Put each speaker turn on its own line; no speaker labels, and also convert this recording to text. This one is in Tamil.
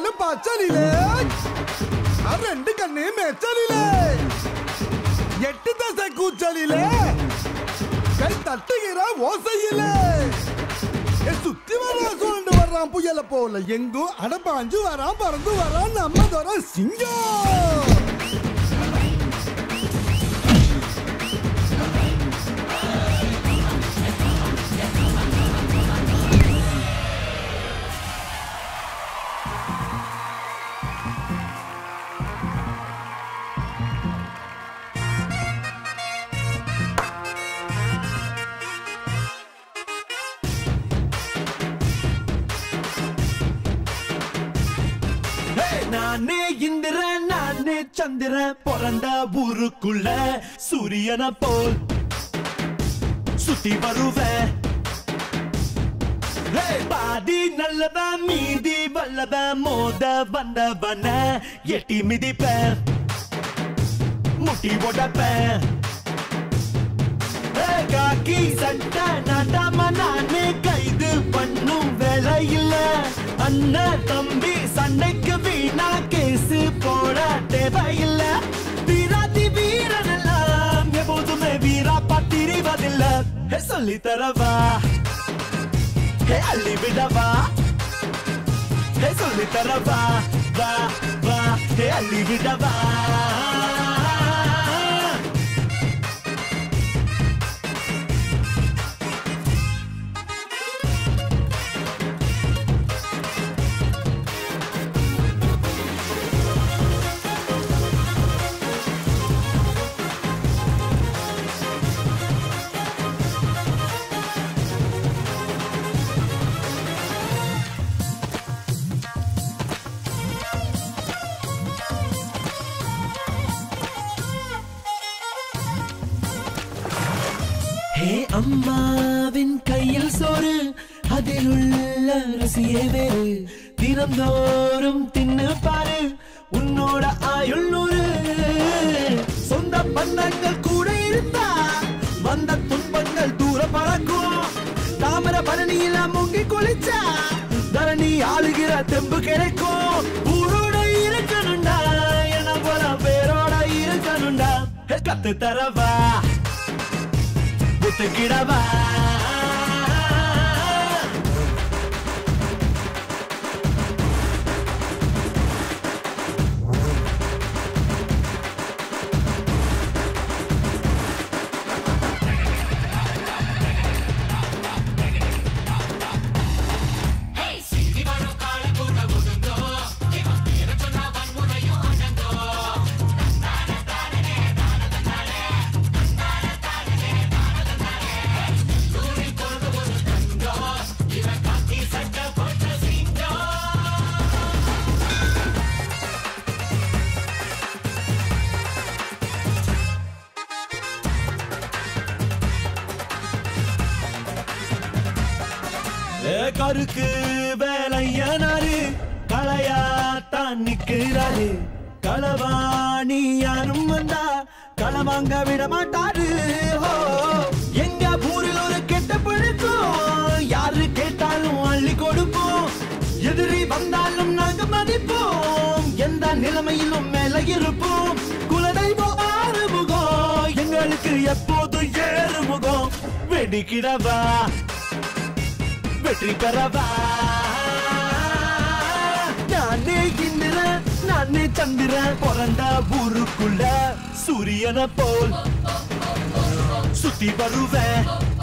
கண்ணு பச்சலிலே அது ரெண்டு கண்ணு மெச்சலிலே எட்டு தசை கூச்சலிலே கை தட்டுகிற ஓசையிலே ஏ, சுத்தி வரான் சுழண்டு வர்றான் புயல போல எங்கும் அடப்பாஞ்சு வரான் பறந்து வரான் நம்ம தர சிங்கம்
நானே இந்திரன் நானே சந்திரன் பிறந்த ஊருக்குள்ள சூரியனை போல் சுத்தி வருவேன் Hey, பாதி நல்லவன் மீதி வல்லவன் மோத வந்தவன எட்டி மிதிப்பேன் முட்டி உடப்பேன் Hey, காக்கி சட்டை நாட்டாம நானே கைது பண்ணும் வேலை இல்ல அண்ணன் தம்பி சண்டைக்கு வீணா கேசு போட தேவையில்ல வீராதி வீரனெல்லாம் எப்போதுமே வீரா பத்திரிவதில்ல ஹே, சொல்லி தரவா ஹே அள்ளி விடவா ஹே சொல்லி தரவா வா வா ஹே அள்ளி விடவா ஹே அம்மாவின் கையில் சோறு அதில் உள்ள ருசியே வேறு தினந்தோறும் தின்னு பாரு உன்னோட ஆயுள் நூறு சொந்த பந்தங்கள் கூட இருந்தா வந்த துன்பங்கள் தூர பறக்கும் தாமர பரணியில முங்கி குளிச்சா தரணி ஆளுகிற தெம்பு கிடைக்கும் ஊரோட இருக்கணும்டா என்ன போல பேரோட இருக்கணும்டா ஹே, கத்து தரவா ஒத்துக்கிடவா ஏ, கருக்கு வேலையனாரு களையாத்தான் நிக்கிறாரு களவாணி யாரும் வந்தா களவாங்க விட மாட்டாரு ஹோ, எங்க ஊரில் ஒரு கெட்ட பழக்கம் யாரு கேட்டாலும் அள்ளி கொடுப்போம் எதிரி வந்தாலும் நாங்க மதிப்போம் எந்த நிலைமையிலும் மேல இருப்போம் குலதெய்வம் ஆறுமுகம் எங்களுக்கு எப்போதும் ஏறுமுகம் வெடிக்கிறவா வெற்றி பெறவா நானே இந்திரன் நானே சந்திரன் பிறந்த ஊருக்குள்ள சூரியனை போல் சுத்தி வருவேன்